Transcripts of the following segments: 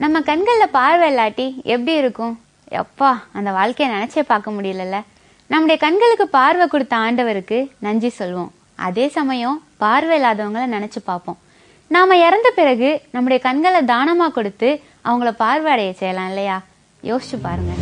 நம்ம கண்களில் பார்வை இல்லாட்டி எப்படி இருக்கும் எப்பா அந்த வாழ்க்கையை நினைச்சே பார்க்க முடியலல்ல நம்முடைய கண்களுக்கு பார்வை கொடுத்த ஆண்டவருக்கு நன்றி சொல்வோம் அதே சமயம் பார்வை இல்லாதவங்கள நினைச்சு பார்ப்போம் நாம இறந்த பிறகு நம்முடைய கண்களை தானமா கொடுத்து அவங்கள பார்வை அடைய செய்யலாம் இல்லையா யோசிச்சு பாருங்க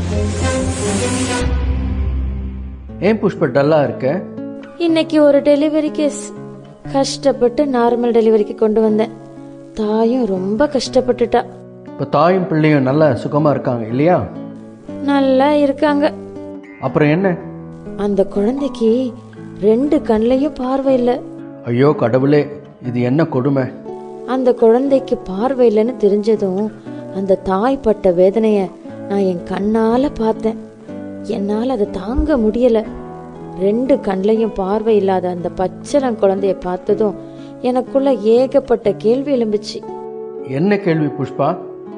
ஏன் புஷ்ப டல்லா இருக்க இன்னைக்கு ஒரு டெலிவரி கேஸ் கஷ்டப்பட்டு நார்மல் டெலிவரிக்கு கொண்டு வந்தேன் தாயும் ரொம்ப கஷ்டப்பட்டுட்டா இப்போ தாயும் பிள்ளையும் நல்லா சுகமா இருக்காங்க இல்லையா நல்லா இருக்காங்க அப்புறம் என்ன அந்த குழந்தைக்கு ரெண்டு கண்ணையும் பார்வை இல்லை ஐயோ கடவுளே இது என்ன கொடுமை அந்த குழந்தைக்கு பார்வை இல்லைன்னு தெரிஞ்சதும் அந்த தாய் பட்ட வேதனைய நான் என் கண்ணால பார்த்தேன் என்னால் அதை தாங்க முடியல ரெண்டு கண்ணையும் பார்வை இல்லாத அந்த பச்சளம் குழந்தைய பார்த்ததும் எனக்குள்ள ஏகப்பட்ட கேள்வி எழும்புச்சு என்ன கேள்வி புஷ்பா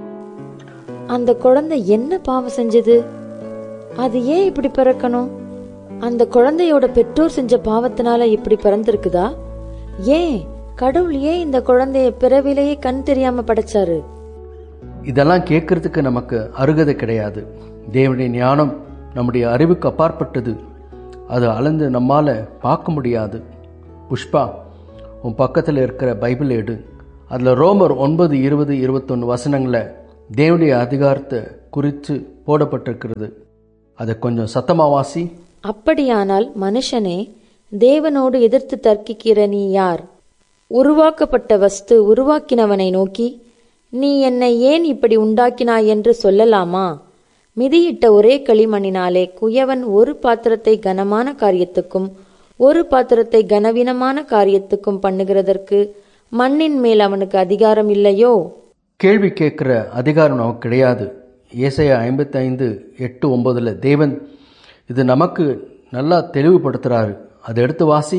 அந்த குழந்தை என்ன பாவம் செஞ்சது அது ஏன் இப்படி பிறக்கணும் அந்த குழந்தையோட பெற்றோர் செஞ்ச பாவத்தினால இப்படி பிறந்திருக்குதா ஏன் கடவுள் ஏன் இந்த குழந்தைய பிறவிலேயே கண் தெரியாம படைச்சாரு இதெல்லாம் கேட்கறதுக்கு நமக்கு அருகதை கிடையாது தேவனுடைய ஞானம் நம்முடைய அறிவுக்கு அப்பாற்பட்டது அது அளந்து நம்மால பார்க்க முடியாது புஷ்பா உன் பக்கத்தில் இருக்கிற பைபிள் எடு அதில் ரோமர் ஒன்பது இருபது இருபத்தொன்று வசனங்களை தேவனுடைய அதிகாரத்தை குறித்து போடப்பட்டிருக்கிறது அதை கொஞ்சம் சத்தமா வாசி அப்படியானால் மனுஷனே தேவனோடு எதிர்த்து தர்க்கிக்கிற நீ யார் உருவாக்கப்பட்ட வஸ்து உருவாக்கினவனை நோக்கி நீ என்னை ஏன் இப்படி உண்டாக்கினாய் என்று சொல்லலாமா மிதியிட்ட ஒரே களிமண்ணினாலே குயவன் ஒரு பாத்திரத்தை கனமான காரியத்துக்கும் ஒரு பாத்திரத்தை கனவீனமான காரியத்துக்கும் பண்ணுகிறதற்கு மண்ணின் மேல் அவனுக்கு அதிகாரம் இல்லையோ கேள்வி கேட்குற அதிகாரம் நமக்கு கிடையாது ஏசையா ஐம்பத்தைந்து எட்டு ஒன்பதில் தேவன் இது நமக்கு நல்லா தெளிவுபடுத்துறாரு அதை எடுத்து வாசி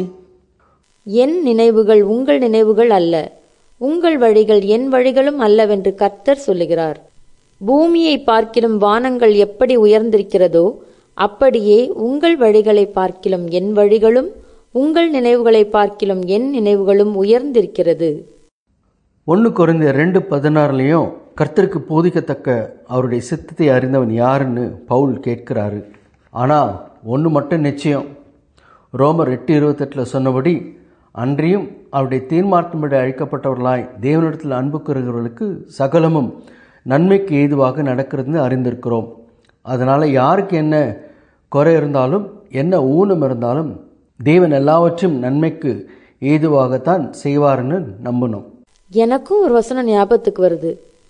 என் நினைவுகள் உங்கள் நினைவுகள் அல்ல உங்கள் வழிகள் என் வழிகளும் அல்லவென்று கர்த்தர் சொல்லுகிறார் பூமியை பார்க்கிலும் வானங்கள் எப்படி உயர்ந்திருக்கிறதோ அப்படியே உங்கள் வழிகளை பார்க்கிலும் என் வழிகளும் உங்கள் நினைவுகளை பார்க்கிலும் என் நினைவுகளும் உயர்ந்திருக்கிறது ஒன்று குறைந்த ரெண்டு பதினாறுலையும் கர்த்தருக்கு போதிக்கத்தக்க அவருடைய சித்தத்தை அறிந்தவன் யாருன்னு பவுல் கேட்கிறாரு ஆனால் ஒன்று மட்டும் நிச்சயம் ரோமர் எட்டு இருபத்தெட்டில் சொன்னபடி அன்றியும் அவருடைய தீர்மானத்தின்படி அழைக்கப்பட்டவர்களாய் தேவனிடத்தில் அன்பு கூறுகிறவர்களுக்கு சகலமும் நன்மைக்கு ஏதுவாக நடக்கிறதுன்னு அறிந்திருக்கிறோம் அதனால் யாருக்கு என்ன குறை இருந்தாலும் என்ன ஊனம் இருந்தாலும் தேவன் எல்லாவற்றையும் நன்மைக்கு ஏதுவாகத்தான் செய்வார்னு நம்பணும் எனக்கும் ஒரு வசனம் ஞாபகத்துக்கு வருது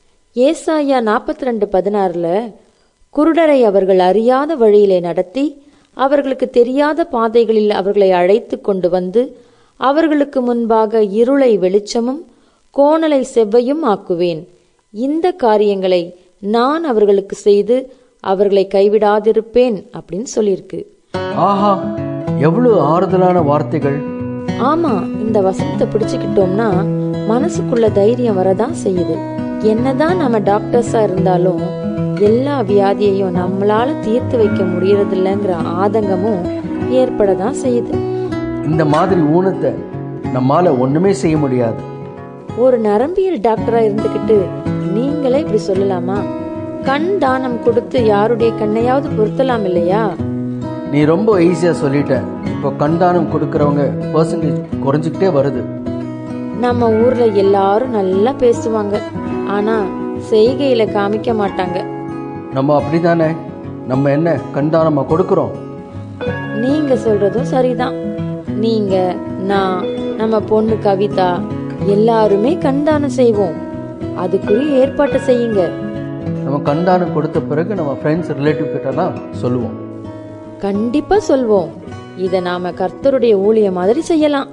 ஏசாயா நாற்பத்தி ரெண்டு பதினாறுல குருடரை அவர்கள் அறியாத வழியிலே நடத்தி அவர்களுக்கு தெரியாத பாதைகளில் அவர்களை அழைத்து கொண்டு வந்து அவர்களுக்கு முன்பாக இருளை வெளிச்சமும் கோணலை செவ்வையும் ஆக்குவேன் இந்த காரியங்களை நான் அவர்களுக்கு செய்து அவர்களை கைவிடாதிருப்பேன் அப்படின்னு சொல்லியிருக்கு ஆஹா எவ்வளவு ஆறுதலான வார்த்தைகள் ஆமா இந்த வசனத்தை பிடிச்சுக்கிட்டோம்னா மனசுக்குள்ள தைரியம் வரதான் செய்யுது என்னதான் நம்ம டாக்டர்ஸா இருந்தாலும் எல்லா வியாதியையும் நம்மளால தீர்த்து வைக்க முடியறதில்லைங்கிற ஆதங்கமும் ஏற்படதான் செய்யுது இந்த மாதிரி ஊனத்தை நம்மால ஒண்ணுமே செய்ய முடியாது ஒரு நரம்பியல் டாக்டரா இருந்துகிட்டு நீங்களே இப்படி சொல்லலாமா கண் தானம் கொடுத்து யாருடைய கண்ணையாவது பொருத்தலாம் இல்லையா நீ ரொம்ப ஈஸியா சொல்லிட்ட இப்போ கண்தானம் கொடுக்கறவங்க பர்சன்டேஜ் குறைஞ்சிக்கிட்டே வருது நம்ம ஊர்ல எல்லாரும் நல்லா பேசுவாங்க ஆனா செய்கையில காமிக்க மாட்டாங்க நம்ம அப்படிதானே நம்ம என்ன கண்தானமா கொடுக்கறோம் நீங்க சொல்றதும் சரிதான் நீங்க நான் நம்ம பொண்ணு கவிதா எல்லாருமே கண்தானம் செய்வோம் அதுக்குரிய ஏற்பாட்டை செய்யுங்க நம்ம கண்தானம் கொடுத்த பிறகு நம்ம ஃப்ரெண்ட்ஸ் ரிலேட்டிவ் கிட்ட தான் சொல்லுவோம் கண்டிப்பா சொல்வோம் இத நாம கர்த்தருடைய ஊழிய மாதிரி செய்யலாம்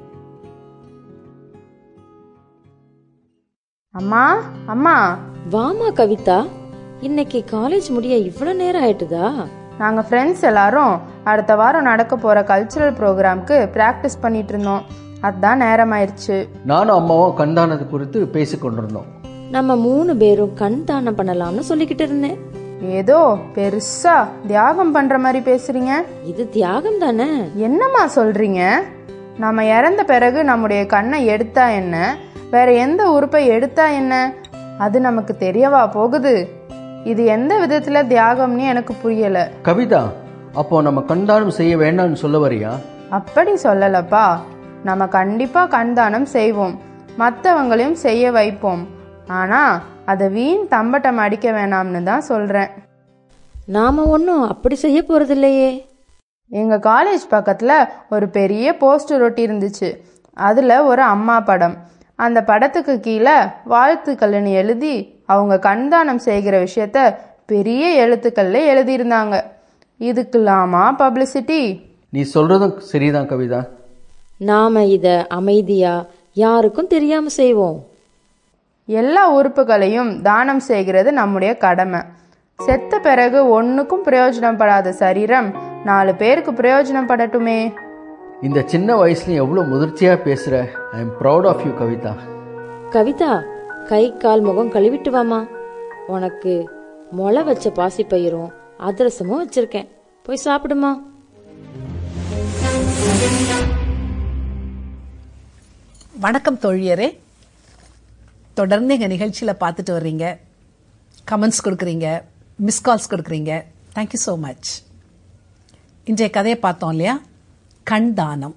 அம்மா அம்மா வாமா கவிதா இன்னைக்கு காலேஜ் முடிய இவ்வளவு நேரம் ஆயிட்டுதா நாங்க ஃப்ரெண்ட்ஸ் எல்லாரும் அடுத்த வாரம் நடக்க போற கல்ச்சுரல் ப்ரோக்ராம்க்கு ப்ராக்டிஸ் பண்ணிட்டு இருந்தோம் அதான் நேரம் ஆயிடுச்சு நானும் அம்மாவும் கண்தானத்தை குறித்து பேசிக் கொண்டிருந்தோம் நம்ம மூணு பேரும் கண் தானம் பண்ணலாம்னு சொல்லிக்கிட்டு இருந்தேன் ஏதோ பெருசா தியாகம் பண்ற மாதிரி பேசுறீங்க இது தியாகம் தானே என்னம்மா சொல்றீங்க நம்ம இறந்த பிறகு நம்முடைய கண்ணை எடுத்தா என்ன வேற எந்த உறுப்பை எடுத்தா என்ன அது நமக்கு தெரியவா போகுது இது எந்த விதத்துல தியாகம்னு எனக்கு புரியல கவிதா அப்போ நம்ம கண்தானம் செய்ய வேண்டாம்னு சொல்ல வரியா அப்படி சொல்லலப்பா நம்ம கண்டிப்பா கண்தானம் செய்வோம் மற்றவங்களையும் செய்ய வைப்போம் ஆனா அதை வீண் தம்பட்டம் அடிக்க வேணாம்னு தான் சொல்றேன் நாம ஒன்றும் அப்படி செய்ய போறதில்லையே எங்க காலேஜ் பக்கத்துல ஒரு பெரிய போஸ்டர் ஒட்டி இருந்துச்சு அதுல ஒரு அம்மா படம் அந்த படத்துக்கு கீழே வாழ்த்துக்கள்னு எழுதி அவங்க கண்தானம் செய்கிற விஷயத்த பெரிய எழுத்துக்கள்ல எழுதியிருந்தாங்க இதுக்கெல்லாமா பப்ளிசிட்டி நீ சொல்றதும் சரிதான் கவிதா நாம இத அமைதியா யாருக்கும் தெரியாம செய்வோம் எல்லா உறுப்புகளையும் தானம் செய்கிறது நம்முடைய கடமை செத்த பிறகு ஒன்றுக்கும் பிரயோஜனப்படாத சரீரம் நாலு பேருக்கு பிரயோஜனப்படட்டுமே இந்த சின்ன வயசுல எவ்வளோ முதிர்ச்சியா பேசுற I am proud of you Kavitha Kavitha கை கால் முகம் கழுவிட்டு வாமா உனக்கு முளை வச்ச பாசிப்பயிரும் அதிரசமும் வச்சிருக்கேன் போய் சாப்பிடுமா வணக்கம் தோழியரே தொடர்ந்து எங்கள் நிகழ்ச்சியில் பார்த்துட்டு வர்றீங்க கமெண்ட்ஸ் கொடுக்குறீங்க மிஸ் கால்ஸ் கொடுக்குறீங்க தேங்க்யூ ஸோ மச் இன்றைய கதையை பார்த்தோம் இல்லையா கண் தானம்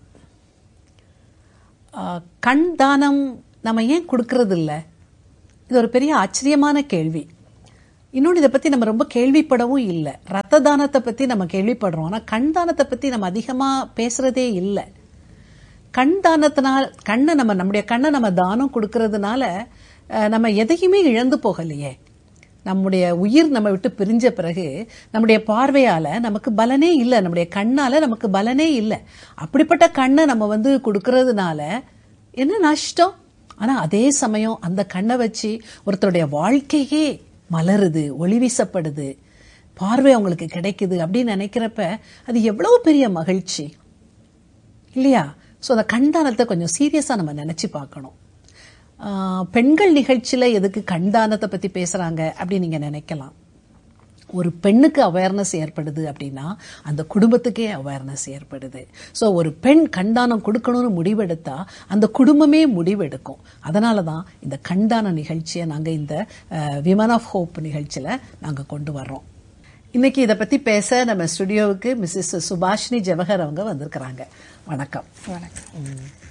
ஆஹ், கண் தானம் நம்ம ஏன் கொடுக்கறது இல்ல இது ஒரு பெரிய ஆச்சரியமான கேள்வி இன்னொன்று இதை பற்றி நம்ம ரொம்ப கேள்விப்படவும் இல்லை ரத்த தானத்தை பற்றி நம்ம கேள்விப்படுறோம் ஆனால் கண் தானத்தை பற்றி நம்ம அதிகமாக பேசுகிறதே இல்லை கண் தானத்தினால் கண்ணை நம்ம நம்முடைய கண்ணை நம்ம தானம் கொடுக்கறதுனால அஹ், நம்ம எதையுமே இழந்து போகலையே நம்முடைய உயிர் நம்ம விட்டு பிரிஞ்ச பிறகு நம்முடைய பார்வையால நமக்கு பலனே இல்லை நம்முடைய கண்ணால நமக்கு பலனே இல்லை அப்படிப்பட்ட கண்ணை நம்ம வந்து கொடுக்கறதுனால என்ன நஷ்டம் ஆனா அதே சமயம் அந்த கண்ணை வச்சு ஒருத்தருடைய வாழ்க்கையே மலருது ஒளி வீசப்படுது பார்வை அவங்களுக்கு கிடைக்குது அப்படின்னு நினைக்கிறப்ப அது எவ்வளவு பெரிய மகிழ்ச்சி இல்லையா ஸோ அந்த கண்தானத்தை கொஞ்சம் சீரியஸாக நம்ம நினச்சி பார்க்கணும் ஆஹ், பெண்கள் நிகழ்ச்சியில் எதுக்கு கண்தானத்தை பற்றி பேசுகிறாங்க அப்படின்னு நீங்கள் நினைக்கலாம் ஒரு பெண்ணுக்கு அவேர்னஸ் ஏற்படுது அப்படின்னா அந்த குடும்பத்துக்கே அவேர்னஸ் ஏற்படுது ஸோ ஒரு பெண் கண்தானம் கொடுக்கணும்னு முடிவெடுத்தா அந்த குடும்பமே முடிவெடுக்கும் அதனால தான் இந்த கண்தான நிகழ்ச்சியை நாங்கள் இந்த விமன் ஆஃப் ஹோப் நிகழ்ச்சியில் நாங்கள் கொண்டு வர்றோம் இன்னைக்கு இதை பற்றி பேச நம்ம ஸ்டுடியோவுக்கு மிஸ்ஸஸ் சுபாஷினி ஜவஹர் அவங்க வந்திருக்கிறாங்க வணக்கம் வணக்கம்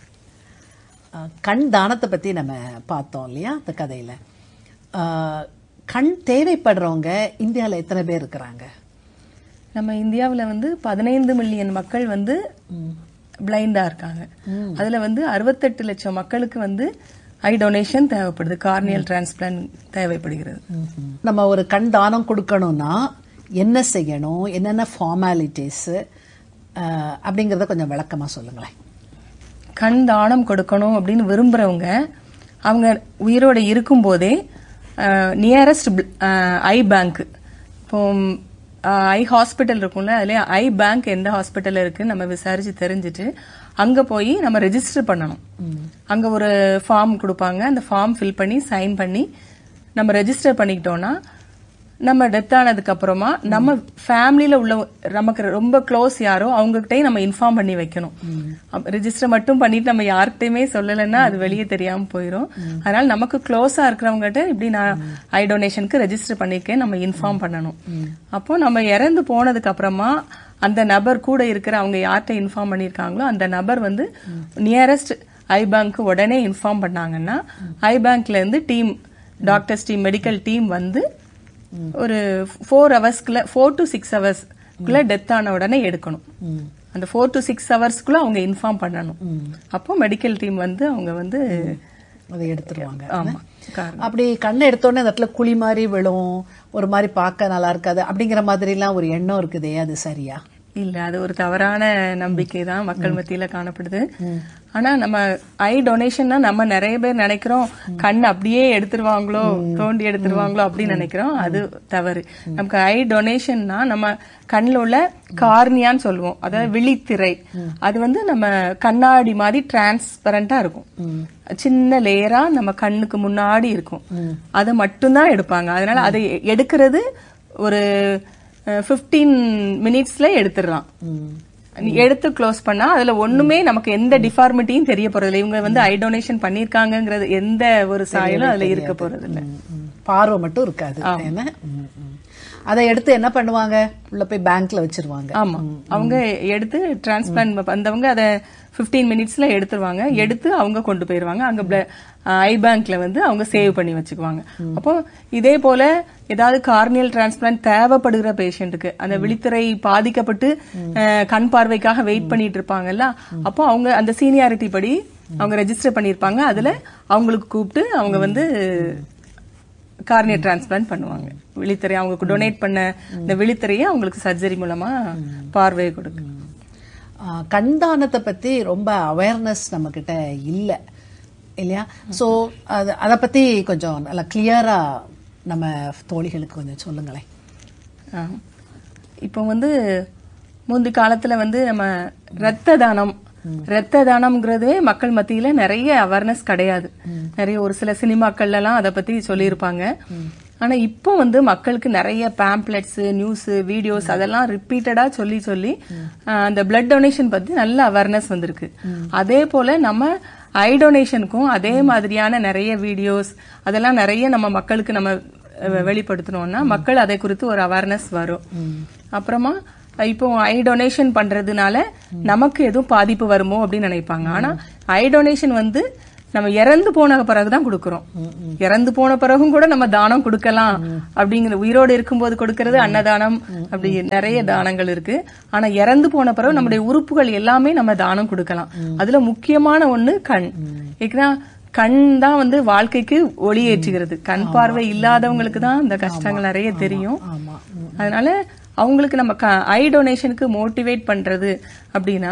கண் தானத்தை பற்றி நம்ம பார்த்தோம் இல்லையா அந்த கதையில் கண் தேவைப்படுறவங்க இந்தியாவில் எத்தனை பேர் இருக்கிறாங்க நம்ம இந்தியாவில் வந்து பதினைந்து மில்லியன் மக்கள் வந்து பிளைண்டா இருக்காங்க அதுல வந்து அறுபத்தெட்டு லட்சம் மக்களுக்கு வந்து ஐ டொனேஷன் தேவைப்படுது கார்னியல் டிரான்ஸ்பிளான்ட் தேவைப்படுகிறது நம்ம ஒரு கண் தானம் கொடுக்கணும்னா என்ன செய்யணும் என்னென்ன ஃபார்மாலிட்டிஸ் அப்படிங்கிறத கொஞ்சம் விளக்கமாக சொல்லுங்களேன் கண் தானம் கொடுக்கணும் அப்படின்னு விரும்புறவங்க அவங்க உயிரோட இருக்கும்போதே நியரஸ்ட் ஐ பேங்க் இப்போ ஐ ஹாஸ்பிட்டல் இருக்கும்ல அதுல ஐ பேங்க் எந்த ஹாஸ்பிட்டல் இருக்குன்னு நம்ம விசாரிச்சு தெரிஞ்சுட்டு அங்க போய் நம்ம ரெஜிஸ்டர் பண்ணணும் அங்க ஒரு ஃபார்ம் கொடுப்பாங்க அந்த ஃபார்ம் ஃபில் பண்ணி சைன் பண்ணி நம்ம ரெஜிஸ்டர் பண்ணிக்கிட்டோம்னா நம்ம டெத் ஆனதுக்கு அப்புறமா நம்ம ஃபேமிலியில உள்ள நமக்கு ரொம்ப க்ளோஸ் யாரோ அவங்ககிட்டயும் நம்ம இன்ஃபார்ம் பண்ணி வைக்கணும் ரெஜிஸ்டர் மட்டும் பண்ணிட்டு நம்ம யார்கிட்டயுமே சொல்லலைன்னா அது வெளியே தெரியாம போயிடும் அதனால நமக்கு க்ளோஸா இருக்கிறவங்ககிட்ட இப்படி நான் ஐ டொனேஷனுக்கு ரெஜிஸ்டர் பண்ணிருக்கேன் நம்ம இன்ஃபார்ம் பண்ணணும் அப்போ நம்ம இறந்து போனதுக்கு அப்புறமா அந்த நபர் கூட இருக்கிற அவங்க யார்கிட்ட இன்ஃபார்ம் பண்ணிருக்காங்களோ அந்த நபர் வந்து நியரஸ்ட் ஐ பேங்க் உடனே இன்ஃபார்ம் பண்ணாங்கன்னா ஐ பேங்க்ல இருந்து team doctors team medical team வந்து ஒரு ஃபோர் ஹவர்ஸ்க்குள்ள ஃபோர் டு சிக்ஸ் ஹவர்ஸ்க்குள்ள டெத் ஆன உடனே எடுக்கணும் அந்த ஃபோர் டு சிக்ஸ் ஹவர்ஸ்க்குள்ள அவங்க இன்ஃபார்ம் பண்ணணும் அப்போ மெடிக்கல் டீம் வந்து அவங்க வந்து அதை எடுத்துருவாங்க ஆமா காரணம். அப்படி கண்ணை எடுத்தோடனே அந்த இடத்துல குழி மாதிரி விழும் ஒரு மாதிரி பார்க்க நல்லா இருக்காது அப்படிங்கிற மாதிரிலாம் ஒரு எண்ணம் இருக்குதே அது சரியா இல்ல அது ஒரு தவறான நம்பிக்கை தான் மக்கள் மத்தியில காணப்படுது ஆனா நம்ம ஐ டொனேஷன்னா நம்ம நிறைய பேர் நினைக்கிறோம் கண் அப்படியே எடுத்துருவாங்களோ தோண்டி எடுத்துருவாங்களோ அப்படின்னு நினைக்கிறோம் அது தவறு நமக்கு ஐ டொனேஷன்னா நம்ம கண்ணில் உள்ள கார்னியான்னு சொல்லுவோம் அதாவது விழித்திரை அது வந்து நம்ம கண்ணாடி மாதிரி டிரான்ஸ்பரண்டா இருக்கும் சின்ன லேயரா நம்ம கண்ணுக்கு முன்னாடி இருக்கும் அதை மட்டும்தான் எடுப்பாங்க அதனால அதை எடுக்கிறது ஒரு ஃபிஃப்டீன் மினிட்ஸ்ல எடுத்துடலாம் நீ எடுத்து க்ளோஸ் பண்ணா அதுல ஒண்ணுமே நமக்கு எந்த டிஃபார்மிட்டியும் தெரிய போறது இல்லை இவங்க வந்து ஐ டொனேஷன் பண்ணிருக்காங்கங்கிறது எந்த ஒரு சாயலும் அதுல இருக்க போறது இல்ல ம். பார்வை மட்டும் இருக்காது என்ன ம், ம். அதை எடுத்து என்ன பண்ணுவாங்க உள்ள போய் பேங்க்ல வச்சிருவாங்க ஆமா அவங்க எடுத்து டிரான்ஸ்பிளான்ட் வந்தவங்க அதை 15 மினிட்ஸ்ல எடுத்துருவாங்க எடுத்து அவங்க கொண்டு போயிருவாங்க அங்க ஐ பேங்க்ல வந்து அவங்க சேவ் பண்ணி வச்சுக்குவாங்க அப்போ இதே போல ஏதாவது கார்னியல் டிரான்ஸ்பிளான்ட் தேவைப்படுகிற பேஷண்ட்டுக்கு அந்த விழித்திரை பாதிக்கப்பட்டு அஹ், கண் பார்வைக்காக வெயிட் பண்ணிட்டு இருப்பாங்கல்ல அப்போ அவங்க அந்த சீனியாரிட்டி படி அவங்க ரெஜிஸ்டர் பண்ணிருப்பாங்க அதுல அவங்களுக்கு கூப்பிட்டு அவங்க வந்து கார்னியல் டிரான்ஸ்பிளான்ட் பண்ணுவாங்க விழித்திரை அவங்களுக்கு டொனேட் பண்ண இந்த விழித்திரையை அவங்களுக்கு சர்ஜரி மூலமா பார்வையை கொடுக்கு ஆ, கண் தானத்தை பத்தி ரொம்ப அவேர்னஸ் நம்ம கிட்ட இல்ல இல்லையா சோ அது அதை பத்தி கொஞ்சம் நல்லா கிளியரா நம்ம தோழிகளுக்கு கொஞ்சம் சொல்லுங்களேன் ஆ. இப்போ வந்து முந்தி காலத்துல வந்து நம்ம ரத்த தானம் ரத்த தானம்ங்கிறதே மக்கள் மத்தியில நிறைய அவேர்னஸ் கிடையாது நிறைய ஒரு சில சினிமாக்கள்ல எல்லாம் அதை பத்தி சொல்லியிருப்பாங்க ஆனா இப்போ வந்து மக்களுக்கு நிறைய பேம்ப்ளெட்ஸ் நியூஸ் வீடியோஸ் அதெல்லாம் ரிப்பீட்டடா சொல்லி சொல்லி ஆஹ், அந்த பிளட் டொனேஷன் பத்தி நல்ல அவேர்னஸ் வந்திருக்கு அதே போல நம்ம ஐ டொனேஷனுக்கும் அதே மாதிரியான நிறைய வீடியோஸ் அதெல்லாம் நிறைய நம்ம மக்களுக்கு நம்ம அஹ், வெளிப்படுத்தணும்னா மக்கள் அதை குறித்து ஒரு அவேர்னஸ் வரும் அப்புறமா இப்போ ஐ டொனேஷன் பண்றதுனால நமக்கு எதுவும் பாதிப்பு வருமோ அப்படின்னு நினைப்பாங்க ஆனா ஐ டொனேஷன் வந்து நம்ம இறந்து போன பிறகுதான் கொடுக்கறோம் இறந்து போன பிறகும் கூட நம்ம தானம் கொடுக்கலாம் அப்படிங்கிற உயிரோடு இருக்கும்போது கொடுக்கறது அன்னதானம் அப்படி நிறைய தானங்கள் இருக்கு ஆனா இறந்து போன பிறகு நம்முடைய உறுப்புகள் எல்லாமே நம்ம தானம் கொடுக்கலாம் அதுல முக்கியமான ஒண்ணு கண் ஏன்னா கண் தான் வந்து வாழ்க்கைக்கு ஒளி ஏற்றுகிறது கண் பார்வை இல்லாதவங்களுக்கு தான் இந்த கஷ்டங்கள் நிறைய தெரியும் அதனால அவங்களுக்கு நம்ம ஐ டொனேஷனுக்கு மோட்டிவேட் பண்றது அப்படின்னா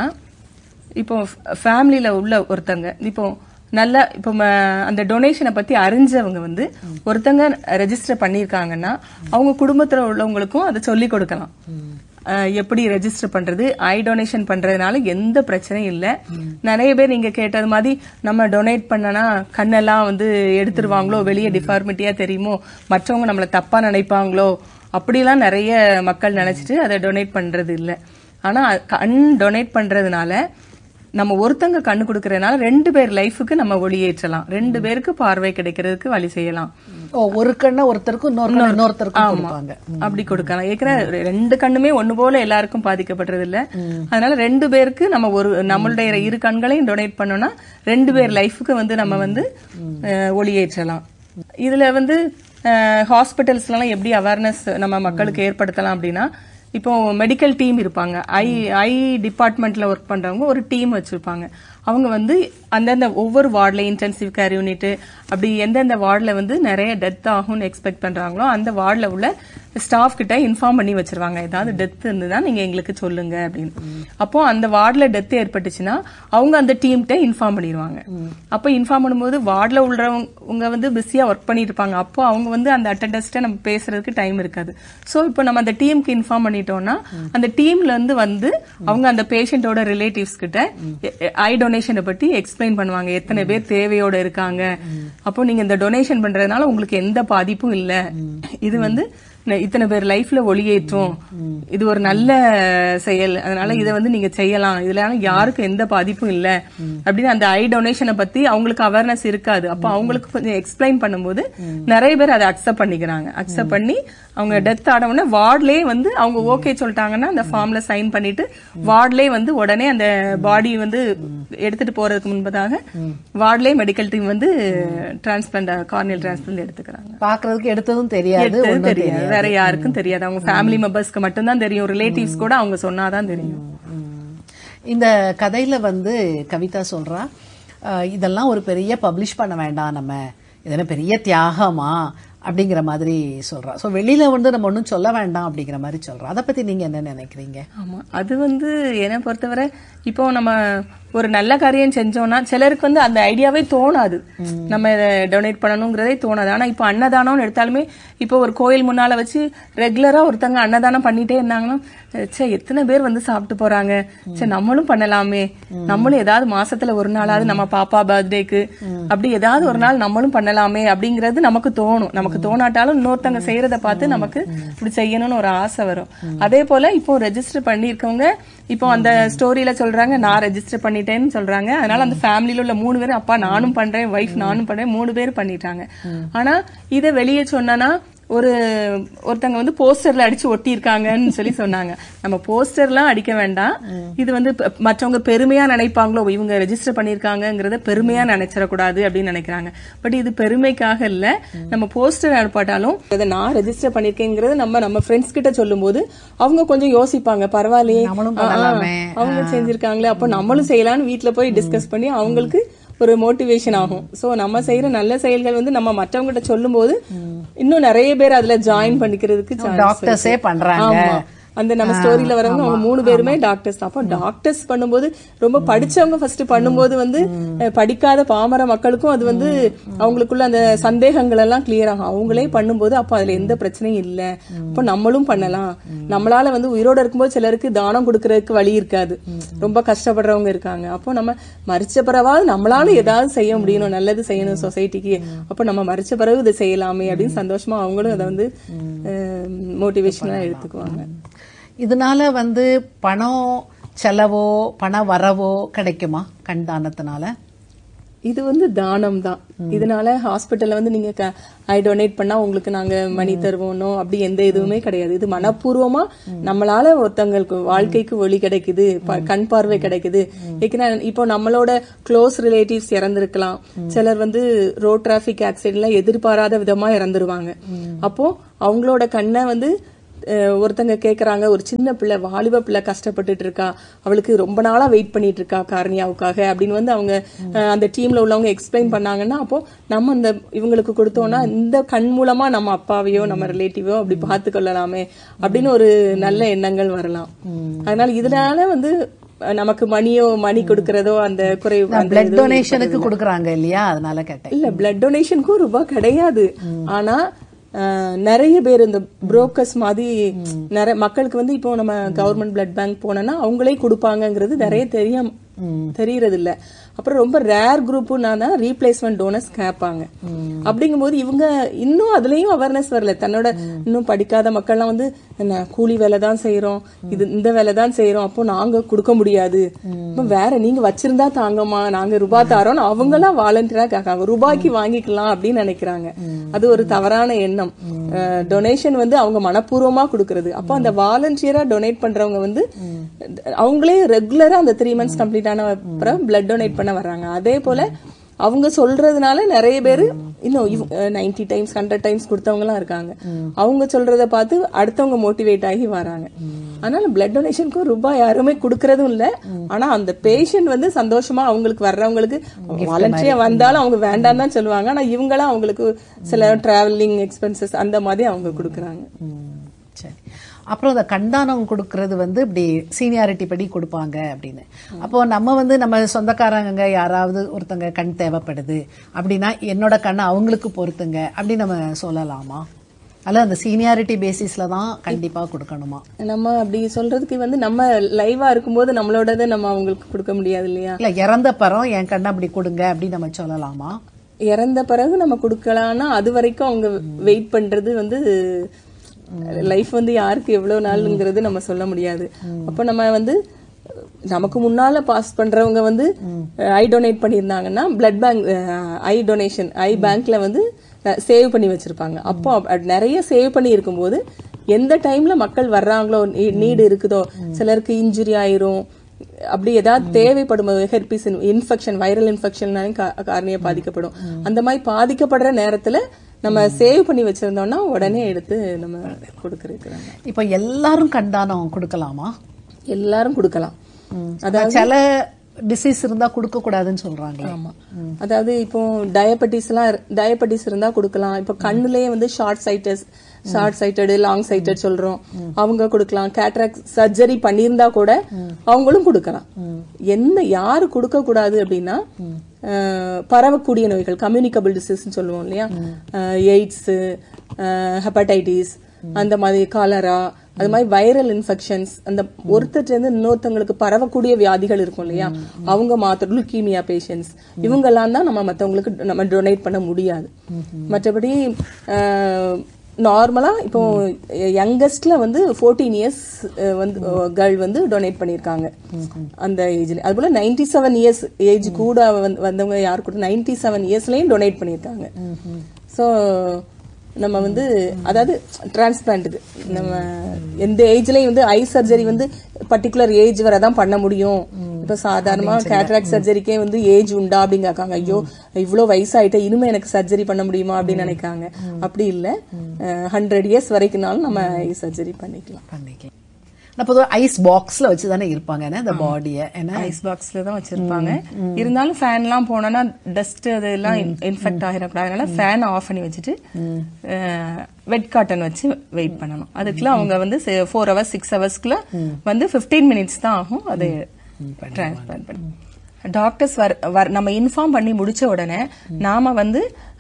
இப்போ ஃபேமிலியில உள்ள ஒருத்தங்க இப்போ நல்ல இப்போ ம- அந்த டொனேஷனை பத்தி அறிஞ்சவங்க வந்து ஒருத்தங்க ரெஜிஸ்டர் பண்ணியிருக்காங்கன்னா அவங்க குடும்பத்துல உள்ளவங்களுக்கும் அதை சொல்லி கொடுக்கலாம் அஹ் எப்படி ரெஜிஸ்டர் பண்றது ஐ டொனேஷன் பண்றதுனால எந்த பிரச்சனையும் இல்ல நிறைய பேர் நீங்க கேட்டது மாதிரி நம்ம டொனேட் பண்ணனா கண்ணெல்லாம் வந்து எடுத்துருவாங்களோ வெளியே டிஃபார்மிட்டியா தெரியுமோ மற்றவங்க நம்மள தப்பா நினைப்பாங்களோ அப்படிலாம் நிறைய மக்கள் நினைச்சிட்டு அதை டொனேட் பண்றது இல்ல ஆனா கண் டொனேட் பண்றதுனால நம்ம ஒருத்தங்க கண்ணு கொடுக்கறதுனால ரெண்டு பேர் லைஃபுக்கு நம்ம ஒளியேற்றலாம் ரெண்டு பேருக்கு பார்வை கிடைக்கிறதுக்கு வழி செய்யலாம் ஓ ஒரு கண்ணை ஒருத்தருக்கும் இன்னொரு கண்ணை இன்னொருத்தருக்கும் கொடுப்பாங்க அப்படி கொடுக்கலாம் ஏற்கனவே ரெண்டு கண்ணுமே ஒண்ணு போல எல்லாருக்கும் பாதிக்கப்படுறது இல்ல அதனால ரெண்டு பேருக்கு நம்ம ஒரு நம்மளுடைய இரு கண்களையும் டொனேட் பண்ணோம்னா ரெண்டு பேர் லைஃபுக்கு வந்து நம்ம வந்து அஹ், ஒளியேற்றலாம் இதுல வந்து ஹாஸ்பிட்டல்ஸ்லாம் எப்படி அவேர்னஸ் நம்ம மக்களுக்கு ஏற்படுத்தலாம் அப்படின்னா இப்போ மெடிக்கல் டீம் இருப்பாங்க ஐ ஐ டிபார்ட்மெண்ட்ல ஒர்க் பண்றவங்க ஒரு டீம் வச்சிருப்பாங்க அவங்க வந்து அந்தந்த ஒவ்வொரு வார்டுல இன்டென்சிவ் கேர் யூனிட் அப்படி எந்தெந்த வார்டுல வந்து நிறைய டெத் ஆகும்னு எக்ஸ்பெக்ட் பண்றாங்களோ அந்த வார்டுல உள்ள ஸ்டாஃப் கிட்ட இன்ஃபார்ம் பண்ணி வச்சிருவாங்க ஏதாவது டெத் இருந்ததுன்னா நீங்க எங்களுக்கு சொல்லுங்க அப்படின்னு அப்போ அந்த வார்டுல டெத் ஏற்பட்டுச்சுன்னா அவங்க அந்த டீம்கிட்ட இன்ஃபார்ம் பண்ணிடுவாங்க அப்போ இன்ஃபார்ம் பண்ணும்போது வார்டுல உள்ளவங்க வந்து பிஸியா ஒர்க் பண்ணிட்டு இருப்பாங்க அப்போ அவங்க வந்து அந்த அட்டண்டஸ்ட்ட நம்ம பேசுறதுக்கு டைம் இருக்காது சோ இப்போ நம்ம அந்த டீமுக்கு இன்ஃபார்ம் பண்ணிட்டோம்னா அந்த டீம்ல இருந்து வந்து அவங்க அந்த பேஷண்டோட ரிலேட்டிவ்ஸ் கிட்ட ஐ டொனேஷனை பத்தி எக்ஸ்பிளைன் பண்ணுவாங்க எத்தனை பேர் தேவையோட இருக்காங்க அப்போ நீங்க இந்த டொனேஷன் பண்றதுனால உங்களுக்கு எந்த பாதிப்பும் இல்ல இது வந்து ந- இத்தனை பேர் லைஃப்ல ஒளியேற்றும் இது ஒரு நல்ல செயல் அதனால இதை வந்து நீங்க செய்யலாம் இதுல யாருக்கும் எந்த பாதிப்பும் இல்ல அப்படின்னு அந்த ஐ டொனேஷனை பத்தி அவங்களுக்கு அவேர்னஸ் இருக்காது அப்போ அவங்களுக்கு கொஞ்சம் எக்ஸ்பிளைன் பண்ணும்போது நிறைய பேர் அதை அக்செப்ட் பண்ணிக்கிறாங்க அக்செப்ட் பண்ணி அவங்க டெத் ஆனவுடனே வார்ட்லயே வந்து அவங்க ஓகே சொல்லிட்டாங்கன்னா அந்த ஃபார்ம்ல சைன் பண்ணிட்டு வார்ட்லயே வந்து உடனே அந்த பாடி வந்து எடுத்துட்டு போறதுக்கு முன்பதாக வார்ட்லயே மெடிக்கல் டீம் வந்து டிரான்ஸ்பிளான்ட் கார்னியல் டிரான்ஸ்பிளான்ட் எடுத்துக்கிறாங்க பாக்குறதுக்கு எடுத்ததும் தெரியாது எடுத்தது ஒண்ணும் தெரியாது வேற யாருக்கும் தெரியாது அவங்க ஃபேமிலி மெம்பர்ஸ்க்கு மட்டும்தான் தெரியும் ரிலேட்டிவ்ஸ் கூட அவங்க சொன்னாதான் தெரியும் ம். இந்த கதையில வந்து கவிதா சொல்றா அஹ், இதெல்லாம் ஒரு பெரிய பப்ளிஷ் பண்ண வேண்டாம் நம்ம இதெல்லாம் பெரிய தியாகமா அப்படிங்கிற மாதிரி சொல்றா சோ வெளியில வந்து நம்ம ஒன்றும் சொல்ல வேண்டாம் அப்படிங்கிற மாதிரி சொல்றா அதை பத்தி நீங்க என்ன நினைக்கிறீங்க ஆமா அது வந்து என்னை பொறுத்தவரை இப்போ நம்ம ஒரு நல்ல காரியம் செஞ்சோம்னா சிலருக்கு வந்து அந்த ஐடியாவே தோணாது நம்ம இதை டொனேட் பண்ணணுங்கிறதே தோணாது ஆனா இப்போ அன்னதானம்னு எடுத்தாலுமே இப்போ ஒரு கோயில் முன்னால வச்சு ரெகுலரா ஒருத்தங்க அன்னதானம் பண்ணிட்டே இருந்தாங்கன்னா சே எத்தனை பேர் வந்து சாப்பிட்டு போறாங்க சே நம்மளும் பண்ணலாமே நம்மளும் ஏதாவது மாசத்துல ஒரு நாளாவது நம்ம பாப்பா பர்த்டேக்கு அப்படி ஏதாவது ஒரு நாள் நம்மளும் பண்ணலாமே அப்படிங்கிறது நமக்கு தோணும் நமக்கு நமக்கு தோணாட்டாலும் இன்னொருத்தவங்க செய்யறத பார்த்து நமக்கு இப்படி செய்யணும்னு ஒரு ஆசை வரும் அதே போல இப்போ ரெஜிஸ்டர் பண்ணியிருக்கவங்க இப்போ அந்த ஸ்டோரியில சொல்றாங்க நான் ரெஜிஸ்டர் பண்ணிட்டேன்னு சொல்றாங்க அதனால அந்த ஃபேமிலியில உள்ள மூணு பேரும் அப்பா நானும் பண்றேன் ஒய்ஃப் நானும் பண்றேன் மூணு பேர் பண்ணிட்டாங்க ஆனா இதை வெளியே சொன்னா ஒரு ஒருத்தங்க வந்து போஸ்டர்ல அடிச்சு ஒட்டி இருக்காங்கன்னு சொல்லி சொன்னாங்க நம்ம போஸ்டர்லாம் அடிக்க வேண்டாம் இது வந்து ப- மற்றவங்க பெருமையா நினைப்பாங்களோ இவங்க ரெஜிஸ்டர் பண்ணிருக்காங்கங்கறத பெருமையா நினைச்சிடக்கூடாது அப்படின்னு நினைக்கிறாங்க பட் இது பெருமைக்காக இல்ல நம்ம போஸ்டர் அனுப்பாட்டாலும் அதை நான் ரெஜிஸ்டர் பண்ணிருக்கேங்கிறத நம்ம நம்ம ஃப்ரெண்ட்ஸ் கிட்ட சொல்லும்போது அவங்க கொஞ்சம் யோசிப்பாங்க பரவாயில்லையே நம்மளும் ஆ, ஆ, பண்ணலாமே. அவங்க செஞ்சிருக்காங்களே அப்போ நம்மளும் செய்யலாம்னு வீட்ல போய் டிஸ்கஸ் பண்ணி அவங்களுக்கு ஒரு மோட்டிவேஷன் ஆகும் சோ நம்ம செய்யற நல்ல செயல்கள் வந்து நம்ம மற்றவங்க கிட்ட சொல்லும்போது இன்னும் நிறைய பேர் அதுல ஜாயின் பண்ணிக்கிறதுக்கு chance டாக்டர்ஸே இருக்கு. பண்றாங்க. ஆமா. அந்த நம்ம ஸ்டோரியில வரவங்க அவங்க மூணு பேருமே டாக்டர்ஸ் தான் அப்போ டாக்டர்ஸ் பண்ணும்போது ரொம்ப படிச்சவங்க ஃபர்ஸ்ட் பண்ணும்போது வந்து அஹ், படிக்காத பாமர மக்களுக்கும் அது வந்து அவங்களுக்குள்ள அந்த சந்தேகங்கள் எல்லாம் கிளியர் ஆகும் அவங்களே பண்ணும்போது அப்போ அதுல எந்த பிரச்சனையும் இல்ல அப்போ நம்மளும் பண்ணலாம் நம்மளால வந்து உயிரோட இருக்கும்போது சிலருக்கு தானம் கொடுக்கறதுக்கு வழி இருக்காது ரொம்ப கஷ்டப்படுறவங்க இருக்காங்க அப்போ நம்ம மறிச்ச பிறவாது நம்மளால ஏதாவது செய்ய முடியணும் நல்லது செய்யணும் சொசைட்டிக்கு அப்போ நம்ம மறிச்ச பிறகு இதை செய்யலாமே அப்படின்னு சந்தோஷமா அவங்களும் அதை வந்து மோட்டிவேஷனா எடுத்துக்குவாங்க இதனால வந்து பணம் செலவோ பண வரவோ கிடைக்குமா கண் தானத்தினால இது வந்து தானம் தான் இதனால ஹாஸ்பிட்டல்ல வந்து நீங்க ஐ டொனேட் பண்ணா உங்களுக்கு நாங்க மணி தருவோனோ அப்படி எந்த இதுவுமே கிடையாது இது மனப்பூர்வமா நம்மளால ஒருத்தங்களுக்கு வாழ்க்கைக்கு ஒளி கிடைக்குது ப- கண் பார்வை கிடைக்குது ஏன்னா இப்போ நம்மளோட க்ளோஸ் ரிலேட்டிவ்ஸ் இறந்திருக்கலாம் சிலர் வந்து ரோட் டிராபிக் ஆக்சிடென்ட்ல எதிர்பாராத விதமா இறந்துருவாங்க அப்போ அவங்களோட கண்ணை வந்து அஹ் ஒருத்தங்க கேக்குறாங்க ஒரு சின்ன பிள்ளை வாலிப பிள்ளை கஷ்டப்பட்டுட்டு இருக்கா அவளுக்கு ரொம்ப நாளா வெயிட் பண்ணிட்டு இருக்கா காரணியாவுக்காக அப்படின்னு வந்து அவங்க அஹ், அந்த டீம்ல உள்ளவங்க எக்ஸ்பிளைன் பண்ணாங்கன்னா அப்போ நம்ம அந்த இவங்களுக்கு கொடுத்தோம்னா இந்த கண் மூலமா நம்ம அப்பாவையோ நம்ம ரிலேட்டிவோ அப்படி பார்த்து கொள்ளலாமே அப்படின்னு ஒரு நல்ல எண்ணங்கள் வரலாம் அதனால இதனால வந்து அஹ், நமக்கு மணியோ மணி கொடுக்கறதோ அந்த குறைவு அந்த பிளட் இது டொனேஷனுக்கு கொடுக்கறாங்க இல்லையா அதனால கேட்டேன் இல்ல பிளட் டொனேஷனுக்கும் ரூபாய் கிடையாது ஆனா அஹ், நிறைய பேர் இந்த புரோக்கர்ஸ் மாதிரி நிறைய மக்களுக்கு வந்து இப்போ நம்ம கவர்மெண்ட் பிளட் பேங்க் போனோம்னா அவங்களே கொடுப்பாங்கங்கிறது நிறைய தெரிய தெரியறது இல்ல அப்புறம் ரொம்ப ரேர் குரூப்னா தான் ரீப்ளேஸ்மெண்ட் டோனர்ஸ் கேட்பாங்க அப்படிங்கும்போது இவங்க இன்னும் அதுலயும் அவேர்னஸ் வரல தன்னோட இன்னும் படிக்காத மக்கள்லாம் வந்து என்ன கூலி வேலை தான் செய்யறோம் இது இந்த வேலை தான் செய்யறோம் அப்போ நாங்க கொடுக்க முடியாது அப்ப வேற நீங்க வச்சிருந்தா தாங்கம்மா நாங்க ரூபாய் தாரோம் அவங்களாம் வாலண்டியரா கேட்காங்க ரூபாய்க்கு வாங்கிக்கலாம் அப்படின்னு நினைக்கிறாங்க அது ஒரு தவறான எண்ணம் டொனேஷன் வந்து அவங்க மனப்பூர்வமா கொடுக்கறது அப்போ அந்த வாலண்டியரா டொனேட் பண்றவங்க வந்து அவங்களே ரெகுலரா அந்த த்ரீ மந்த்ஸ் கம்ப்ளீட் ஆன அப்புறம் பிளட் டொனேட் பண்ண வர்றாங்க அதே போல அவங்க சொல்றதுனால நிறைய பேர் இன்னும் நைன்டி டைம்ஸ் ஹண்ட்ரட் டைம்ஸ் கொடுத்தவங்கலாம் இருக்காங்க அவங்க சொல்றத பார்த்து அடுத்தவங்க மோட்டிவேட் ஆகி வராங்க அதனால பிளட் டொனேஷனுக்கு ரூபாய் யாருமே கொடுக்கறதும் இல்ல ஆனா அந்த பேஷண்ட் வந்து சந்தோஷமா அவங்களுக்கு வர்றவங்களுக்கு வாலண்டியா வந்தாலும் அவங்க வேண்டாம் தான் சொல்லுவாங்க ஆனா இவங்களாம் அவங்களுக்கு சில டிராவலிங் எக்ஸ்பென்சஸ் அந்த மாதிரி அவங்க கொடுக்கறாங்க சரி அப்புறம் இந்த கண்தானம் கொடுக்கறது வந்து இப்படி சீனியாரிட்டி படி கொடுப்பாங்க அப்படின்னு அப்போ நம்ம வந்து நம்ம சொந்தக்காரங்க யாராவது ஒருத்தங்க கண் தேவைப்படுது அப்படின்னா என்னோட கண்ணை அவங்களுக்கு பொறுத்துங்க அப்படி நம்ம சொல்லலாமா அல்ல அந்த சீனியாரிட்டி பேசிஸ்ல தான் கண்டிப்பா கொடுக்கணுமா நம்ம அப்படி சொல்றதுக்கு வந்து நம்ம லைவா இருக்கும்போது நம்மளோடதை நம்ம அவங்களுக்கு கொடுக்க முடியாது இல்லையா இல்ல இறந்த பரம் என் கண்ணை அப்படி கொடுங்க அப்படின்னு நம்ம சொல்லலாமா இறந்த பிறகு நம்ம கொடுக்கலாம்னா அது வரைக்கும் அவங்க வெயிட் பண்றது வந்து லைஃப் வந்து யாருக்கு எவ்வளவு நாளுங்கிறது நம்ம சொல்ல முடியாது அப்ப நம்ம வந்து நமக்கு முன்னால பாஸ் பண்றவங்க வந்து ஐ டொனேட் பண்ணியிருந்தாங்கன்னா blood bank eye donation eye பேங்க்ல வந்து சேவ் பண்ணி வச்சிருப்பாங்க அப்போ அப்ப- நிறைய சேவ் பண்ணி இருக்கும்போது எந்த டைம்ல மக்கள் வர்றாங்களோ நீடு இருக்குதோ சிலருக்கு இன்ஜுரி ஆயிரும் அப்படி ஏதாவது தேவைப்படும் ஹெர்பிஸ் இன்ஃபெக்ஷன் வைரல் இன்ஃபெக்ஷன் காரணியா பாதிக்கப்படும் அந்த மாதிரி பாதிக்கப்படுற நேரத்துல நம்ம சேவ் பண்ணி வச்சிருந்தோம்னா உடனே எடுத்து நம்ம கொடுக்கறதுக்குறாங்க இப்போ எல்லாரும் கண்தானம் கொடுக்கலாமா எல்லாரும் கொடுக்கலாம் அதாவது சில டிசீஸ் இருந்தா கொடுக்க கூடாதுன்னு சொல்றாங்களே ஆமா அதாவது இப்போ டயபெட்டிஸ் எல்லாம் டயபெட்டிஸ் இருந்தா கொடுக்கலாம் இப்போ கண்ணுலயே வந்து short sighted short sighted long sighted சொல்றோம் அவங்க கொடுக்கலாம் கேட்ராக் சர்ஜரி பண்ணியிருந்தா கூட அவங்களும் கொடுக்கலாம் எந்த யாரு கொடுக்க கூடாது அப்படின்னா அஹ், பரவக்கூடிய நோய்கள் கம்யூனிகபிள் டிசீஸ் சொல்லுவோம் இல்லையா எய்ட்ஸ் ஹெப்படைட்டிஸ் அந்த மாதிரி காலரா அது மாதிரி வைரல் இன்ஃபெக்ஷன்ஸ் அந்த ஒருத்தர் இருந்து இன்னொருத்தவங்களுக்கு பரவக்கூடிய வியாதிகள் இருக்கும் இல்லையா அவங்க மாத்திரம் லுக்கீமியா பேஷண்ட்ஸ் இவங்கெல்லாம் தான் நம்ம மத்தவங்களுக்கு நம்ம டொனேட் பண்ண முடியாது மற்றபடி நார்மலா இப்போ யங்கஸ்ட்ல வந்து ஃபோர்டீன் இயர்ஸ் வந்து கேர்ள் வந்து டொனேட் பண்ணியிருக்காங்க அந்த ஏஜ்ல அது போல நைன்டி செவன் இயர்ஸ் ஏஜ் கூட வந்து- வந்தவங்க யார் கூட நைன்டி செவன் இயர்ஸ்லயும் டொனேட் பண்ணியிருக்காங்க ஸோ நம்ம வந்து அதாவது டிரான்ஸ்பிளான்ட்டுக்கு நம்ம எந்த ஏஜ்லயும் வந்து ஐ சர்ஜரி வந்து பர்டிகுலர் ஏஜ் வரை தான் பண்ண முடியும் இப்போ சாதாரணமா கேட்ராக்ட் சர்ஜரிக்கே வந்து ஏஜ் உண்டா அப்படின்னு கேட்காங்க ஐயோ இவ்வளோ வயசாயிட்டே இனிமே எனக்கு சர்ஜரி பண்ண முடியுமா அப்படின்னு நினைக்காங்க அப்படி இல்ல ஹண்ட்ரட் இயர்ஸ் வரைக்கும்னாலும் நம்ம ஐ சர்ஜரி பண்ணிக்கலாம் பண்ணிக்கலாம் நான் பொதுவாக ஐஸ் பாக்ஸ்ல வச்சு தானே இருப்பாங்க என்ன இந்த பாடியை என்ன ஐஸ் பாக்ஸ்ல தான் வச்சிருப்பாங்க இருந்தாலும் ஃபேன் எல்லாம் போனோம்னா டஸ்ட் அதெல்லாம் இன்ஃபெக்ட் ஆகிடக்கூடாது அதனால ஃபேன் ஆஃப் பண்ணி வச்சுட்டு வெட் காட்டன் வச்சு வெயிட் பண்ணணும் அதுக்குள்ள அவங்க வந்து ஃபோர் ஹவர்ஸ் சிக்ஸ் ஹவர்ஸ்க்குள்ள வந்து 15 மினிட்ஸ் தான் ஆகும் அதை டிரான்ஸ்பிளான்ட் பண்ணி டாக்டர்ஸ் வர நம்ம இன்ஃபார்ம் பண்ணி முடிச்ச உடனே நாம வந்து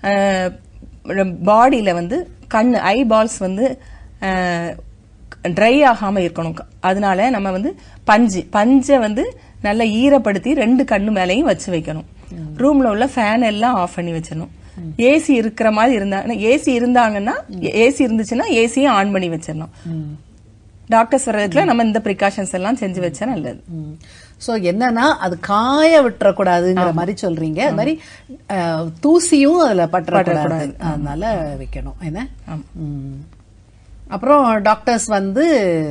பாடியில வந்து கண் ஐ பால்ஸ் வந்து ட்ரை ஆகாம இருக்கணும் அதனால நம்ம வந்து பஞ்சு பஞ்சை வந்து நல்லா ஈரப்படுத்தி ரெண்டு கண்ணு மேலையும் வச்சு வைக்கணும் ரூம்ல உள்ள ஃபேன் எல்லாம் ஆஃப் பண்ணி வச்சிடணும் ஏசி இருக்கிற மாதிரி இருந்தா ஏசி இருந்தாங்கன்னா ஏசி இருந்துச்சுன்னா ஏசியும் ஆன் பண்ணி வச்சிடணும் டாக்டர்ஸ் வர்றதுக்குள்ள நம்ம இந்த ப்ரிகாஷன்ஸ் எல்லாம் செஞ்சு வச்சா நல்லது சோ என்னன்னா அது காய விட்டுறக்கூடாதுங்கிற மாதிரி சொல்றீங்க அது மாதிரி அஹ், தூசியும் அதுல பற்றக்கூடாது அதனால வைக்கணும் என்ன ம். அப்புறம் டாக்டர்ஸ் வந்து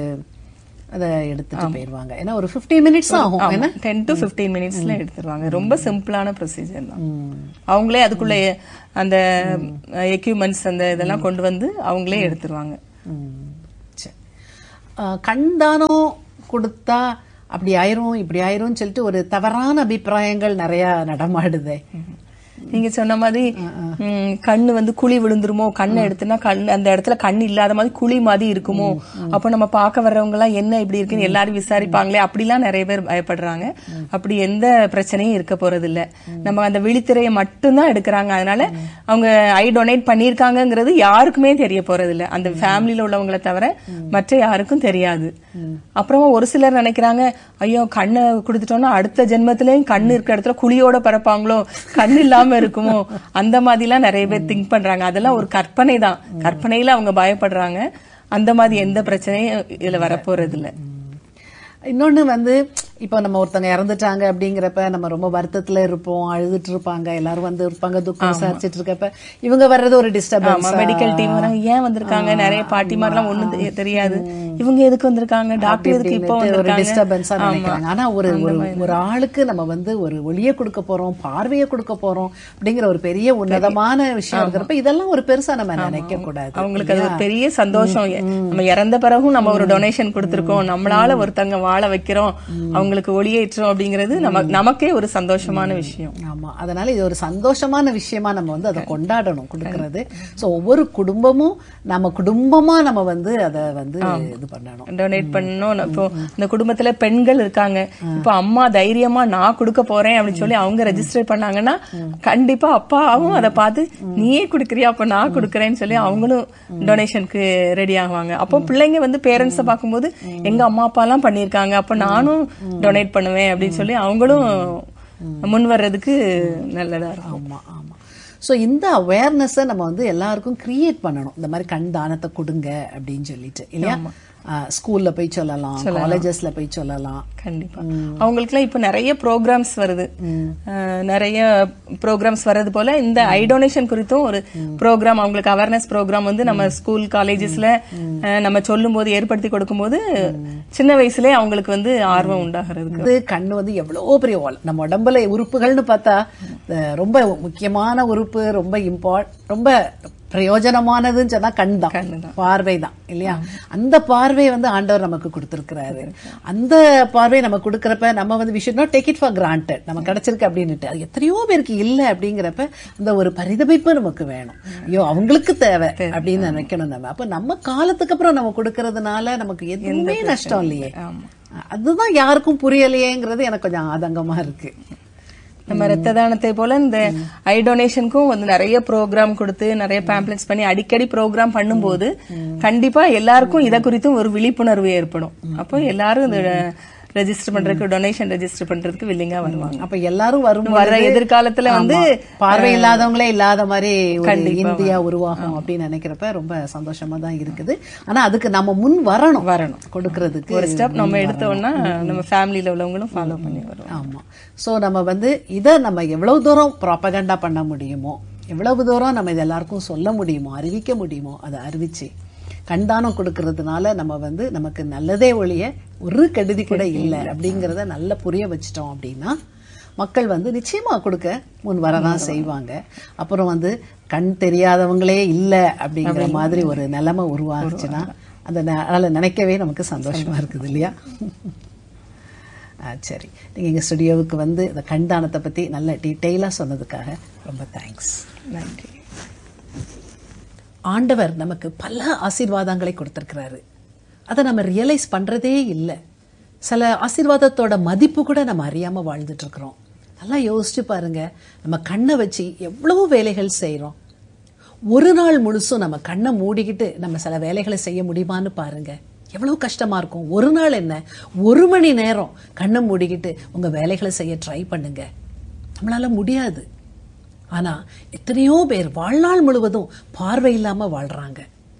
அதை எடுத்துட்டு போயிருவாங்க ஏன்னா ஒரு 15 மினிட்ஸ் ஆகும் என்ன டென் டு பிப்டீன் மினிட்ஸ்ல எடுத்துருவாங்க ரொம்ப சிம்பிளான ப்ரொசீஜர் தான் அவங்களே அதுக்குள்ள அந்த எக்யூப்மெண்ட்ஸ் அந்த இதெல்லாம் கொண்டு வந்து அவங்களே எடுத்துருவாங்க ம். சரி. அஹ், கண் தானம் கொடுத்தா அப்படி ஆயிரும் இப்படி ஆயிரும்னு சொல்லிட்டு ஒரு தவறான அபிப்பிராயங்கள் நிறைய நடமாடுதே நீங்க சொன்ன மாதிரி ம், கண்ணு வந்து குழி விழுந்துருமோ கண்ணை எடுத்துனா கண் அந்த இடத்துல கண் இல்லாத மாதிரி குழி மாதிரி இருக்குமோ அப்ப நம்ம பார்க்க வர்றவங்க எல்லாம் என்ன இப்படி இருக்குன்னு எல்லாரும் விசாரிப்பாங்களே அப்படிலாம் நிறைய பேர் பயப்படுறாங்க அப்படி எந்த பிரச்சனையும் இருக்க போறது இல்ல நம்ம அந்த விழித்திரையை மட்டும்தான் எடுக்கிறாங்க அதனால அவங்க ஐ டொனேட் பண்ணிருக்காங்கங்கிறது யாருக்குமே தெரிய போறது இல்ல அந்த ஃபேமிலியில உள்ளவங்கள தவிர மற்ற யாருக்கும் தெரியாது அப்புறமா ஒரு சிலர் நினைக்கிறாங்க ஐயோ கண்ணை கொடுத்துட்டோம்னா அடுத்த ஜென்மத்திலயும் கண்ணு இருக்கிற இடத்துல குழியோட பிறப்பாங்களோ கண் இல்லாம இருக்குமோ அந்த மாதிரிலாம் நிறைய பேர் திங்க் பண்றாங்க அதெல்லாம் ஒரு கற்பனை தான் கற்பனையில அவங்க பயப்படுறாங்க அந்த மாதிரி எந்த பிரச்சனையும் இதுல வரப்போறது இல்ல இன்னொன்னு வந்து இப்போ நம்ம ஒருத்தங்க இறந்துட்டாங்க அப்படிங்கிறப்ப நம்ம ரொம்ப வருத்தத்துல இருப்போம் அழுதுட்டு இருப்பாங்க எல்லாரும் வந்து இருப்பாங்க துக்கம் விசாரிச்சிட்டு இருக்கப்ப இவங்க வர்றது ஒரு ஆமா டிஸ்டர்பன்ஸ் மெடிக்கல் டீம் ஏன் வந்திருக்காங்க நிறைய பாட்டிமார்லாம் ஒண்ணும் தெ- தெரியாது இவங்க எதுக்கு வந்திருக்காங்க டாக்டர் எதுக்கு இப்போ ஒரு வந்திருக்காங்க டிஸ்டர்பன்ஸா நினைக்கிறாங்க ஆனா ஒரு ஒரு ஒரு ஆளுக்கு நம்ம வந்து ஒரு ஒளியை கொடுக்க போறோம் பார்வையை கொடுக்க போறோம் அப்படிங்கிற ஒரு பெரிய உன்னதமான விஷயம் இருக்கிறப்ப இதெல்லாம் ஒரு பெருசா நம்ம நினைக்க கூடாது அவங்களுக்கு அது ஒரு பெரிய சந்தோஷம் நம்ம இறந்த பிறகும் நம்ம ஒரு டொனேஷன் கொடுத்திருக்கோம் நம்மளால ஒருத்தங்க வாழ வைக்கிறோம் அவங்களுக்கு ஒளியேற்றோம் அப்படிங்கிறது நம்ம நமக்கே ஒரு சந்தோஷமான விஷயம் ஆமா அதனால இது ஒரு சந்தோஷமான விஷயமா நம்ம வந்து அதை கொண்டாடணும் கொடுக்கறது சோ ஒவ்வொரு குடும்பமும் நம்ம குடும்பமா நம்ம வந்து அதை வந்து இது பண்ணணும் டொனேட் பண்ணணும் இப்போ இந்த குடும்பத்துல பெண்கள் இருக்காங்க இப்போ அம்மா தைரியமா நான் கொடுக்க போறேன் அப்படின்னு சொல்லி அவங்க ரெஜிஸ்டர் பண்ணாங்கன்னா கண்டிப்பா அப்பாவும் அதை பார்த்து நீயே கொடுக்கறியா அப்ப நான் கொடுக்கறேன்னு சொல்லி அவங்களும் டொனேஷனுக்கு ரெடி ஆகுவாங்க அப்போ பிள்ளைங்க வந்து பேரண்ட்ஸை பார்க்கும்போது எங்க அம்மா அப்பா எல்லாம் பண்ணிருக்காங்க அப்ப நானும் டொனேட் பண்ணுவேன் அப்படின்னு சொல்லி அவங்களும் முன் வர்றதுக்கு நல்லதா இருக்கும் ஆமா ஆமா சோ இந்த அவேர்னஸை நம்ம வந்து எல்லாருக்கும் கிரியேட் பண்ணணும் இந்த மாதிரி கண் தானத்தை கொடுங்க அப்படின்னு சொல்லிட்டு இல்லையா ஸ்கூல்ல போய் சொல்லலாம் காலேஜஸ்ல போய் சொல்லலாம் கண்டிப்பா அவங்களுக்குலாம் இப்ப நிறைய ப்ரோக்ராம்ஸ் வருது அஹ், நிறைய ப்ரோக்ராம்ஸ் வர்றது போல இந்த ஐ டொனேஷன் குறித்தும் ஒரு ப்ரோக்ராம் அவங்களுக்கு அவேர்னஸ் ப்ரோக்ராம் வந்து நம்ம ஸ்கூல் காலேஜஸ்ல நம்ம சொல்லும் போது ஏற்படுத்தி கொடுக்கும்போது சின்ன வயசுலயே அவங்களுக்கு வந்து ஆர்வம் உண்டாகிறதுக்கு வந்து கண்ணு வந்து எவ்வளவு பெரிய wall. நம்ம உடம்புல உறுப்புகள்னு பார்த்தா அஹ், ரொம்ப முக்கியமான உறுப்பு ரொம்ப இம்பார்ட் ரொம்ப பிரயோஜனமானதுன்னு சொன்னா கண் தான் பார்வை தான் இல்லையா அந்த பார்வை வந்து ஆண்டவர் நமக்கு கொடுத்திருக்கிறாரு அந்த பார்வை நம்ம கொடுக்கறப்ப நம்ம வந்து விஷயம் not take it for granted நம்ம கிடைச்சிருக்கு அப்படின்னுட்டு அது எத்தனையோ பேருக்கு இல்லை அப்படிங்கிறப்ப அந்த ஒரு பரிதபிப்பு நமக்கு வேணும் ஐயோ அவங்களுக்கு தேவை அப்படின்னு நினைக்கணும் நம்ம அப்ப நம்ம காலத்துக்கு அப்புறம் நம்ம கொடுக்கறதுனால நமக்கு எதுவுமே நஷ்டம் இல்லையே அதுதான் யாருக்கும் புரியலையேங்கிறது எனக்கு கொஞ்சம் ஆதங்கமா இருக்கு நம்ம ரத்த தானத்தை போல இந்த ஐ டொனேஷனுக்கும் வந்து நிறைய ப்ரோக்ராம் கொடுத்து நிறைய பேம்ப்ளெட்ஸ் பண்ணி அடிக்கடி ப்ரோக்ராம் பண்ணும்போது கண்டிப்பா எல்லாருக்கும் இத குறித்தும் ஒரு விழிப்புணர்வு ஏற்படும் அப்போ எல்லாரும் இந்த ரெஜிஸ்டர் பண்றதுக்கு டொனேஷன் ரெஜிஸ்டர் பண்றதுக்கு வில்லிங்கா வருவாங்க அப்ப எல்லாரும் வரும் வர்ற எதிர்காலத்துல வந்து, பார்வை இல்லாதவங்களே இல்லாத மாதிரி ஒரு கண்டிப்பா இந்தியா உருவாகும் அப்படின்னு நினைக்கிறப்ப ரொம்ப சந்தோஷமா தான் இருக்குது ஆனா அதுக்கு நம்ம முன் வரணும் வரணும். கொடுக்கறதுக்கு ஒரு ஸ்டெப் நம்ம எடுத்தோம்னா நம்ம ஃபேமிலில உள்ளவங்களும் ஃபாலோ பண்ணி வருவோம் ஆமா சோ நம்ம வந்து இத நம்ம எவ்வளவு தூரம் ப்ராப்பகண்டா பண்ண முடியுமோ எவ்வளவு தூரம் நம்ம இது எல்லாருக்கும் சொல்ல முடியுமோ அறிவிக்க முடியுமோ அதை அறிவிச்சு கண்தானம் கொடுக்கறதுனால நம்ம வந்து நமக்கு நல்லதே ஒழிய ஒரு கெடுதி கூட இல்லை அப்படிங்கறத நல்லா புரிய வச்சிட்டோம் அப்படின்னா மக்கள் வந்து நிச்சயமா கொடுக்க முன் வரதான் செய்வாங்க அப்புறம் வந்து கண் தெரியாதவங்களே இல்லை அப்படிங்கிற மாதிரி ஒரு நிலைமை உருவாச்சுன்னா அந்த ந- அதனால நினைக்கவே நமக்கு சந்தோஷமா இருக்குது இல்லையா ஆ, சரி நீங்கள் எங்கள் ஸ்டுடியோவுக்கு வந்து இந்த கண்தானத்தை பற்றி நல்ல டீட்டெயிலாக சொன்னதுக்காக ரொம்ப தேங்க்ஸ் நன்றி ஆண்டவர் நமக்கு பல ஆசீர்வாதங்களை கொடுத்துருக்கிறாரு அதை நம்ம ரியலைஸ் பண்ணுறதே இல்லை சில ஆசீர்வாதத்தோட மதிப்பு கூட நம்ம அறியாமல் வாழ்ந்துட்டு இருக்கிறோம் நல்லா யோசிச்சு பாருங்க நம்ம கண்ணை வச்சு எவ்வளவு வேலைகள் செய்கிறோம் ஒரு நாள் முழுசும் நம்ம கண்ணை மூடிக்கிட்டு நம்ம சில வேலைகளை செய்ய முடியுமான்னு பாருங்க எவ்வளவு கஷ்டமா இருக்கும் ஒரு நாள் என்ன ஒரு மணி நேரம் கண்ணை மூடிக்கிட்டு உங்க வேலைகளை செய்ய ட்ரை பண்ணுங்க நம்மளால முடியாது ஆனா எத்தனையோ பேர் வாழ்நாள் முழுவதும் பார்வை இல்லாம வாழ்றாங்க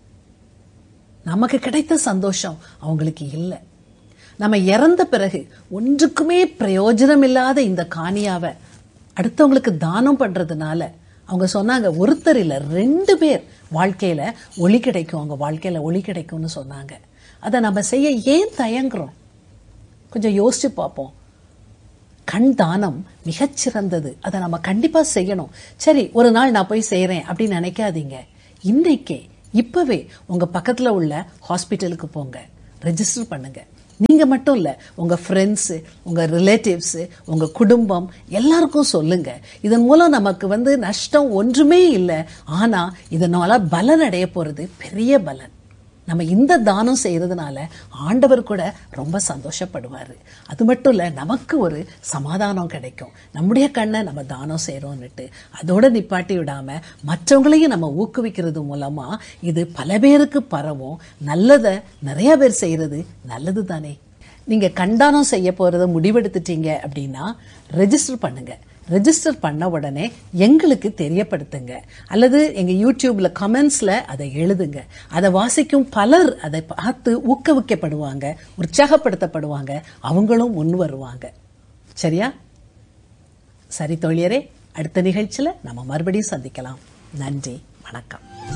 நமக்கு கிடைத்த சந்தோஷம் அவங்களுக்கு இல்லை நம்ம இறந்த பிறகு ஒன்றுக்குமே பிரயோஜனம் இல்லாத இந்த காணியாவை அடுத்தவங்களுக்கு தானம் பண்றதுனால அவங்க சொன்னாங்க ஒருத்தர் இல்ல ரெண்டு பேர் வாழ்க்கையில ஒளி கிடைக்கும் அவங்க வாழ்க்கையில ஒளி கிடைக்கும்னு சொன்னாங்க அதை நம்ம செய்ய ஏன் தயங்குறோம் கொஞ்சம் யோசிச்சு பார்ப்போம் கண் தானம் மிகச்சிறந்தது அதை நம்ம கண்டிப்பா செய்யணும் சரி ஒரு நாள் நான் போய் செய்யறேன் அப்படின்னு நினைக்காதீங்க இன்னைக்கே இப்பவே உங்க பக்கத்துல உள்ள ஹாஸ்பிட்டலுக்கு போங்க ரெஜிஸ்டர் பண்ணுங்க நீங்க மட்டும் இல்ல உங்க ஃப்ரெண்ட்ஸ் உங்க ரிலேட்டிவ்ஸ் உங்க குடும்பம் எல்லாருக்கும் சொல்லுங்க இதன் மூலம் நமக்கு வந்து நஷ்டம் ஒன்றுமே இல்லை ஆனா இதனால பலன் அடைய போறது பெரிய பலன் நம்ம இந்த தானம் செய்யறதுனால ஆண்டவர் கூட ரொம்ப சந்தோஷப்படுவாரு அது மட்டும் இல்ல நமக்கு ஒரு சமாதானம் கிடைக்கும் நம்முடைய கண்ணை நம்ம தானம் செய்யறோம்னுட்டு அதோட நிப்பாட்டி விடாம மற்றவங்களையும் நம்ம ஊக்குவிக்கிறது மூலமா இது பல பேருக்கு பரவும் நல்லதை நிறைய பேர் செய்யறது நல்லது தானே நீங்க கண்தானம் செய்ய போறத முடிவெடுத்துட்டீங்க அப்படின்னா ரெஜிஸ்டர் பண்ணுங்க ரெஜிஸ்டர் பண்ண உடனே எங்களுக்கு தெரியப்படுத்துங்க அல்லது எங்க யூடியூப்ல கமெண்ட்ஸ்ல அதை எழுதுங்க அதை வாசிக்கும் பலர் அதை பார்த்து ஊக்குவிக்கப்படுவாங்க உற்சாகப்படுத்தப்படுவாங்க அவங்களும் முன் வருவாங்க சரியா சரி தோழியரே அடுத்த நிகழ்ச்சியில நம்ம மறுபடியும் சந்திக்கலாம் நன்றி வணக்கம்